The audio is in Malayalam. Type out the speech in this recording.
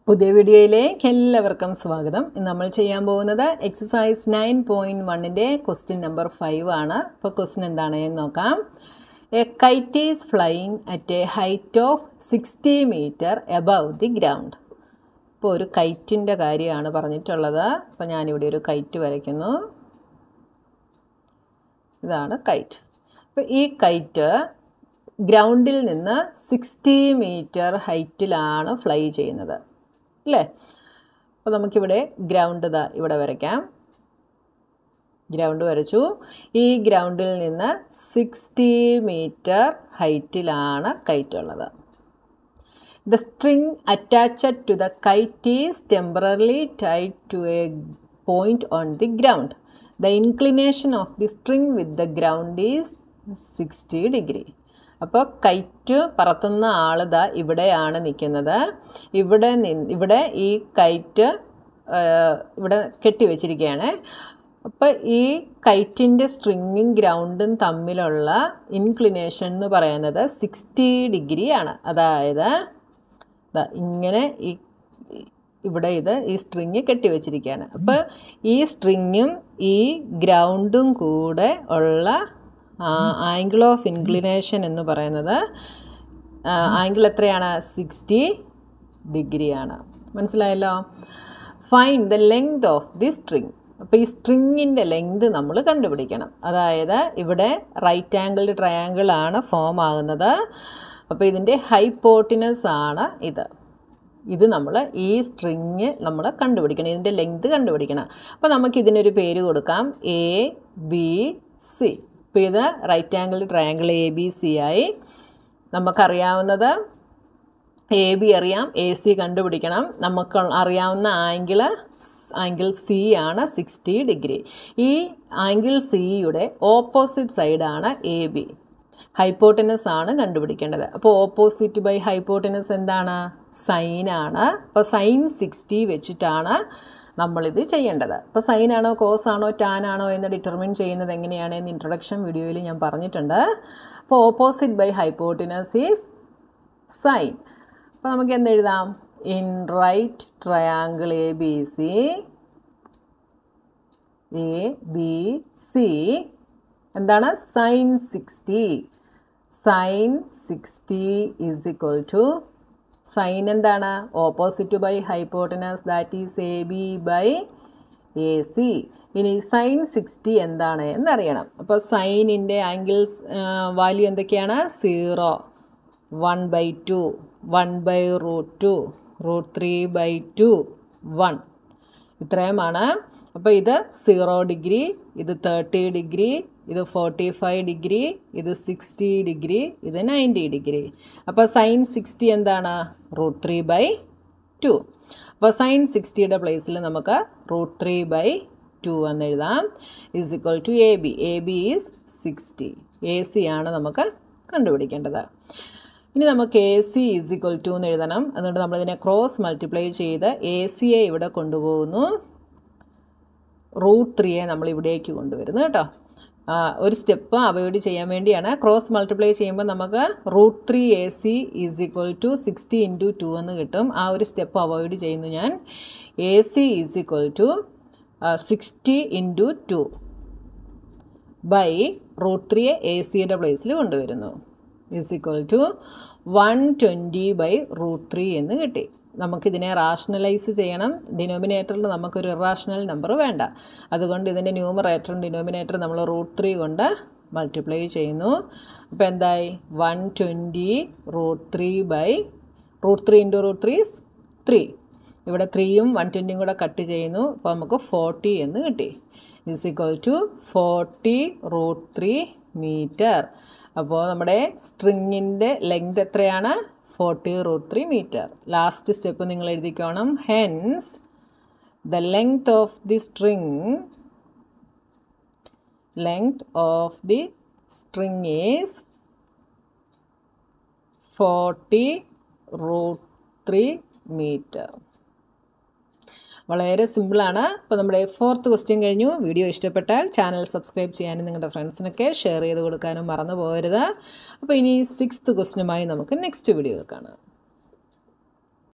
പുതിയ വീഡിയോയിലേക്ക് എല്ലാവർക്കും സ്വാഗതം ഇന്ന് നമ്മൾ ചെയ്യാൻ പോകുന്നത് എക്സസൈസ് നയൻ പോയിൻറ്റ് വണ്ണിൻ്റെ ക്വസ്റ്റ്യൻ നമ്പർ ഫൈവ് ആണ് അപ്പോൾ ക്വസ്റ്റ്യൻ എന്താണെന്ന് നോക്കാം a kite is flying at a height of sixty metre above the ground ഇപ്പോൾ ഒരു കൈറ്റിൻ്റെ കാര്യമാണ് പറഞ്ഞിട്ടുള്ളത് അപ്പോൾ ഞാനിവിടെ ഒരു കൈറ്റ് വരയ്ക്കുന്നു ഇതാണ് കൈറ്റ് അപ്പോൾ ഈ കൈറ്റ് ഗ്രൗണ്ടിൽ നിന്ന് സിക്സ്റ്റി മീറ്റർ ഹൈറ്റിലാണ് ഫ്ലൈ ചെയ്യുന്നത് അല്ലേ അപ്പോൾ നമുക്കിവിടെ ഗ്രൗണ്ട് ഇതാ ഇവിടെ വരയ്ക്കാം ഗ്രൗണ്ട് വരച്ചു ഈ ഗ്രൗണ്ടിൽ നിന്ന് സിക്സ്റ്റി മീറ്റർ ഹൈറ്റിലാണ് കൈറ്റ് ഉള്ളത് the string attached to the kite is temporarily tied to a point on the ground the inclination of the string with the ground is sixty degree അപ്പോൾ കൈറ്റ് പറത്തുന്ന ആൾ ദാ ഇവിടെയാണ് നിൽക്കുന്നത് ഇവിടെ നിന്ന് ഇവിടെ ഈ കൈറ്റ് ഇവിടെ കെട്ടിവെച്ചിരിക്കുകയാണ് അപ്പോൾ ഈ കൈറ്റിൻ്റെ സ്ട്രിങ്ങും ഗ്രൗണ്ടും തമ്മിലുള്ള ഇൻക്ലിനേഷൻ എന്ന് പറയുന്നത് സിക്സ്റ്റി ഡിഗ്രിയാണ് അതായത് ഇങ്ങനെ ഈ ഇവിടെ ഇത് ഈ സ്ട്രിങ് കെട്ടിവെച്ചിരിക്കുകയാണ് അപ്പോൾ ഈ സ്ട്രിങ്ങും ഈ ഗ്രൗണ്ടും കൂടെ ഉള്ള ആംഗിൾ ഓഫ് ഇൻക്ലിനേഷൻ എന്ന് പറയുന്നത് ആംഗിൾ എത്രയാണ് സിക്സ്റ്റി ഡിഗ്രിയാണ് മനസ്സിലായല്ലോ fine the length of the string അപ്പോൾ ഈ സ്ട്രിങ്ങിൻ്റെ ലെങ്ത് നമ്മൾ കണ്ടുപിടിക്കണം അതായത് ഇവിടെ റൈറ്റ് ആംഗിൾഡ് ട്രയാങ്കിൾ ആണ് ഫോം ആകുന്നത് അപ്പോൾ ഇതിൻ്റെ ഹൈപ്പോട്ടിനസ് ആണ് ഇത് ഇത് നമ്മൾ ഈ സ്ട്രിങ് നമ്മൾ കണ്ടുപിടിക്കണം ഇതിൻ്റെ ലെങ്ത് കണ്ടുപിടിക്കണം അപ്പോൾ നമുക്ക് ഇതിനൊരു പേര് കൊടുക്കാം എ ബി സി ഇപ്പോൾ ഇത് right angle triangle A B C ആയി നമുക്കറിയാവുന്നത് എ ബി അറിയാം എ സി കണ്ടുപിടിക്കണം നമുക്ക് അറിയാവുന്ന ആംഗിൾ ആംഗിൾ സി ആണ് സിക്സ്റ്റി ഡിഗ്രി ഈ ആംഗിൾ സിയുടെ ഓപ്പോസിറ്റ് സൈഡാണ് എ ബി ഹൈപ്പോട്ടനസ് ആണ് കണ്ടുപിടിക്കേണ്ടത് അപ്പോൾ ഓപ്പോസിറ്റ് ബൈ ഹൈപ്പോട്ടനസ് എന്താണ് സൈനാണ് അപ്പോൾ സൈൻ സിക്സ്റ്റി വെച്ചിട്ടാണ് നമ്മളിത് ചെയ്യേണ്ടത് അപ്പോൾ സൈൻ ആണോ കോസ് ആണോ ടാൻ ആണോ എന്ന് ഡിറ്റർമിൻ ചെയ്യുന്നത് എങ്ങനെയാണ് എന്ന് ഇൻട്രൊഡക്ഷൻ വീഡിയോയിൽ ഞാൻ പറഞ്ഞിട്ടുണ്ട് അപ്പോൾ opposite by hypotenuse is sine അപ്പോൾ നമുക്ക് എന്തെഴുതാം in right triangle A B C A B C എന്താണ് sine sixty sine sixty is equal to sine എന്താണ് opposite by hypotenuse that is A B by A C ഇനി സൈൻ സിക്സ്റ്റി എന്താണ് എന്നറിയണം അപ്പോൾ സൈനിൻ്റെ ആംഗിൾസ് വാല്യൂ എന്തൊക്കെയാണ് zero one by two one by root two root three by two one ഇത്രയുമാണ് അപ്പോൾ ഇത് സീറോ ഡിഗ്രി ഇത് തേർട്ടി ഡിഗ്രി ഇത് ഫോർട്ടി ഫൈവ് ഡിഗ്രി ഇത് സിക്സ്റ്റി ഡിഗ്രി ഇത് നയൻറ്റി ഡിഗ്രി അപ്പോൾ സൈൻ സിക്സ്റ്റി എന്താണ് റൂട്ട് ത്രീ ബൈ ടു അപ്പോൾ സൈൻ സിക്സ്റ്റിയുടെ പ്ലേസിൽ നമുക്ക് റൂട്ട് ത്രീ ബൈ ടു എന്ന് എഴുതാം is equal to A B A B is sixty A C ആണ് നമുക്ക് കണ്ടുപിടിക്കേണ്ടത് ഇനി നമുക്ക് A C is equal to എന്ന് എഴുതണം അതുകൊണ്ട് നമ്മളിതിനെ ക്രോസ് മൾട്ടിപ്ലൈ ചെയ്ത് എ സിയെ ഇവിടെ കൊണ്ടുപോകുന്നു റൂട്ട് ത്രീയെ നമ്മൾ ഇവിടേക്ക് കൊണ്ടുവരുന്നു കേട്ടോ ഒരു സ്റ്റെപ്പ് അവോയ്ഡ് ചെയ്യാൻ വേണ്ടിയാണ് ക്രോസ് മൾട്ടിപ്ലൈ ചെയ്യുമ്പോൾ നമുക്ക് root three A C is equal to sixty into two എന്ന് കിട്ടും ആ ഒരു സ്റ്റെപ്പ് അവോയ്ഡ് ചെയ്യുന്നു ഞാൻ A C is equal to sixty into two by root ത്രീയെ എ സിയുടെ പ്ലേസിൽ കൊണ്ടുവരുന്നു is equal to one twenty by root three എന്ന് കിട്ടി നമുക്കിതിനെ റാഷണലൈസ് ചെയ്യണം ഡിനോമിനേറ്ററിൽ നമുക്കൊരു ഇറാഷണൽ നമ്പർ വേണ്ട അതുകൊണ്ട് ഇതിൻ്റെ ന്യൂമറേറ്ററും ഡിനോമിനേറ്ററും നമ്മൾ റൂട്ട് ത്രീ കൊണ്ട് മൾട്ടിപ്ലൈ ചെയ്യുന്നു അപ്പോൾ എന്തായി one twenty root three by root three into root three three ഇവിടെ ത്രീയും വൺ ട്വൻറ്റിയും കൂടെ കട്ട് ചെയ്യുന്നു അപ്പോൾ നമുക്ക് ഫോർട്ടി എന്ന് കിട്ടി is equal to forty root three metre അപ്പോൾ നമ്മുടെ സ്ട്രിങ്ങിൻ്റെ ലെങ്ത് എത്രയാണ് forty root three metre last step നിങ്ങൾ എഴുതിക്കോണം hence the length of the string length of the string is forty root three metre വളരെ സിമ്പിളാണ് അപ്പോൾ നമ്മുടെ ഫോർത്ത് ക്വസ്റ്റ്യൻ കഴിഞ്ഞു വീഡിയോ ഇഷ്ടപ്പെട്ടാൽ ചാനൽ സബ്സ്ക്രൈബ് ചെയ്യാനും നിങ്ങളുടെ ഫ്രണ്ട്സിനൊക്കെ ഷെയർ ചെയ്ത് കൊടുക്കാനും മറന്നു പോകരുത് അപ്പോൾ ഇനി സിക്സ്ത് ക്വസ്റ്റ്യനുമായി നമുക്ക് നെക്സ്റ്റ് വീഡിയോ കാണാം